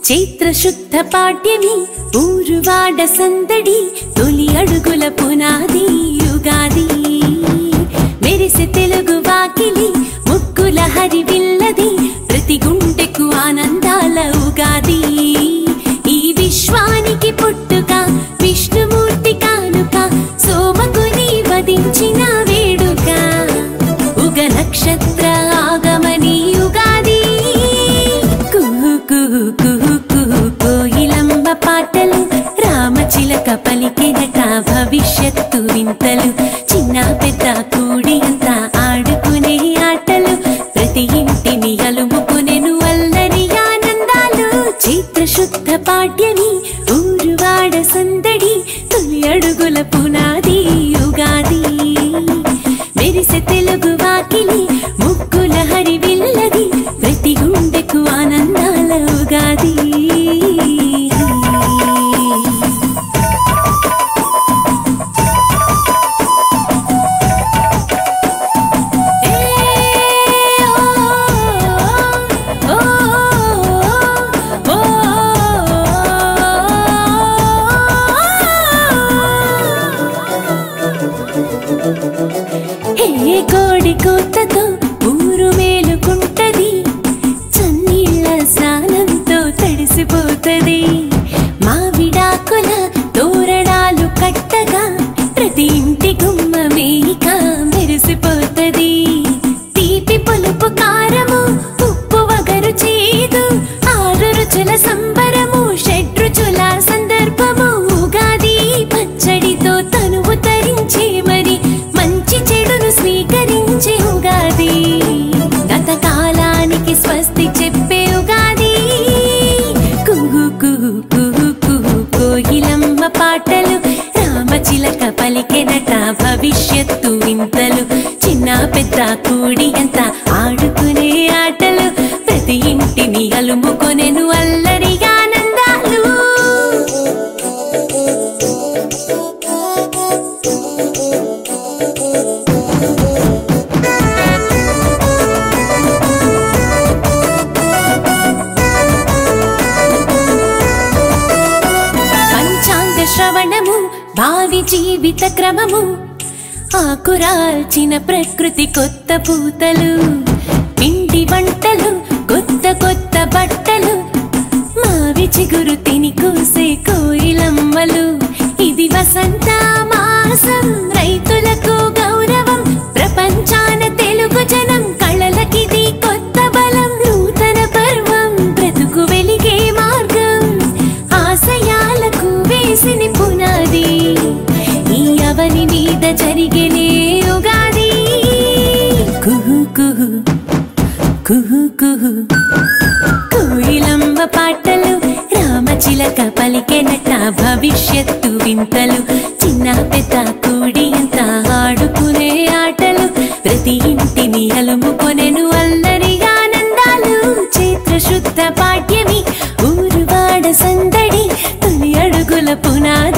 చైత్ర శుద్ధ పాడ్యమి ఊరువాడ సందడి తొలి అడుగుల పునాది యుగాది మెరిసె తెలుగు వాకిలి ముక్కుల హరివిల్లది ప్రతి గుండెకు ఆనందాల ఉగాది ఈ విశ్వానికి పుట్టుక విష్ణుమూర్తి కానుక సోమకుని వధించిన వేడుక ఉగ నక్షత్ర ఆగమని యుగాది కుహు కుహు కుహు కుహు కోయిలమ్మ పాటలు రామచిలక పలికెనట భవిష్యత్తు వింతలు చిన్న పెద్ద కూడి అంతా ఆడుకునే ఆటలు ప్రతి ఇంటిని అలుముకునెను అల్లరి ఆనందాలు చైత్ర శుద్ధ పాడ్యమి ఊరువాడ సందడి తొలి అడుగుల పునాది యుగాది మెరిసె తెలుగు వాకిలి ముక్కుల హరివిల్లది ప్రతి గుండెకు ఆనందాల ఉగాది ఏ ఓ ఓ ఏ కోడి కూతతో ఊరు మేలుకుంటది చన్నీళ్ళ స్నానంతో తడిసిపోతది మావిడాకుల తోరణాలు కట్టగా ప్రతి ఇంటి గుమ్మ మేక మెరిసిపోతది తీపి పులుపు కారము ఉప్పు వగరు చేదు ఆరు రుచుల సంబరము షడ్రుచుల సందర్భము ఉగాది పచ్చడితో తనువు తరించే మరి మంచి చెడును స్వీకరించే ఉగాది గత కాలానికి స్వస్తి చెప్పే ఉగాది కుహు కుహు కుహు కుహు కోయిలమ్మ పాటలు రామచిలక పలికెనట భవిష్యత్తు వింతలు చిన్న పెద్ద కూడి అంత ఆడుకునే ఆటలు ప్రతి ఇంటిని అలుముకొనెను అల్లరి ఆనందాలు పంచాంగ శ్రవణము భావి జీవిత క్రమము ఆకురాల్చిన ప్రకృతి కొత్త పూతలు పిండి వంటలు కొత్త కొత్త బట్టలు మావి చిగురు తిని కూసే కోయిలమ్మలు ఇది వసంత మాసం రైతులకు గౌరవం ప్రపంచాన తెలుగు జనం కళలకిది కొత్త బలం నూతన పర్వం బ్రతుకు వెలిగే మార్గం ఆశయాలకు వేసిన పునాది ఈ అవని మీద జరిగినే ఉగాది కుహు కుహు కుహు కుహు కోయిలమ్మ పాటలు రామచిలక పలికెనట భవిష్యత్తు వింతలు చిన్న పెద్ద కూడి అంత ఆడుకునే ఆటలు ప్రతి ఇంటిని అలుముకొనెను అల్లరి ఆనందాలు చైత్ర శుద్ధ పాఠ్యమి ఊరువాడ సందడి తొలి అడుగుల పునాది